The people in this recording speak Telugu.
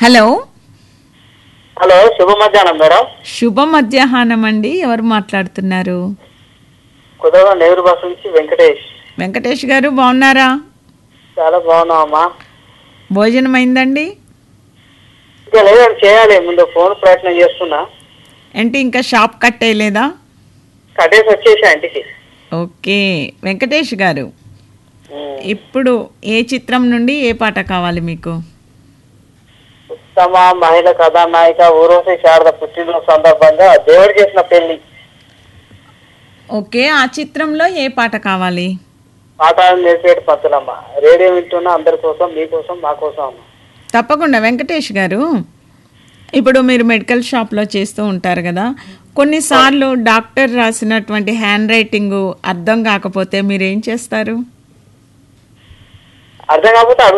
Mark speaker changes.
Speaker 1: హలో
Speaker 2: హలో శుభ మధ్యాహ్నం మేడం
Speaker 1: శుభ మధ్యాహ్నం అండి ఎవరు మాట్లాడుతున్నారు
Speaker 2: కుదరగా నెహ్రూ బస్ నుంచి వెంకటేష్
Speaker 1: వెంకటేష్ గారు బాగున్నారా
Speaker 2: చాలా బాగున్నావమ్మా
Speaker 1: భోజనం అయిందండి
Speaker 2: ఇంకా లేదండి చేయాలి ముందు ఫోన్ ప్రయత్నం చేస్తున్నా
Speaker 1: ఏంటి ఇంకా షాప్ కట్టేయలేదా
Speaker 2: కట్టేసి వచ్చేసా ఇంటికి
Speaker 1: ఓకే వెంకటేష్ గారు ఇప్పుడు ఏ చిత్రం నుండి ఏ పాట కావాలి మీకు
Speaker 2: ఉత్తమ మహిళ కథానాయిక ఊరోసి శారద పుట్టినరోజు సందర్భంగా దేవుడు చేసిన పెళ్లి
Speaker 1: ఓకే ఆ చిత్రంలో ఏ పాట కావాలి
Speaker 2: పాఠాలు నేర్పేటి పంతులమ్మ రేడియో వింటున్న అందరి కోసం మీకోసం మా కోసం అమ్మ
Speaker 1: తప్పకుండా వెంకటేష్ గారు ఇప్పుడు మీరు మెడికల్ షాప్లో చేస్తూ ఉంటారు కదా కొన్నిసార్లు డాక్టర్ రాసినటువంటి హ్యాండ్ రైటింగ్ అర్థం కాకపోతే మీరు ఏం చేస్తారు
Speaker 2: అర్థం కాకపోతే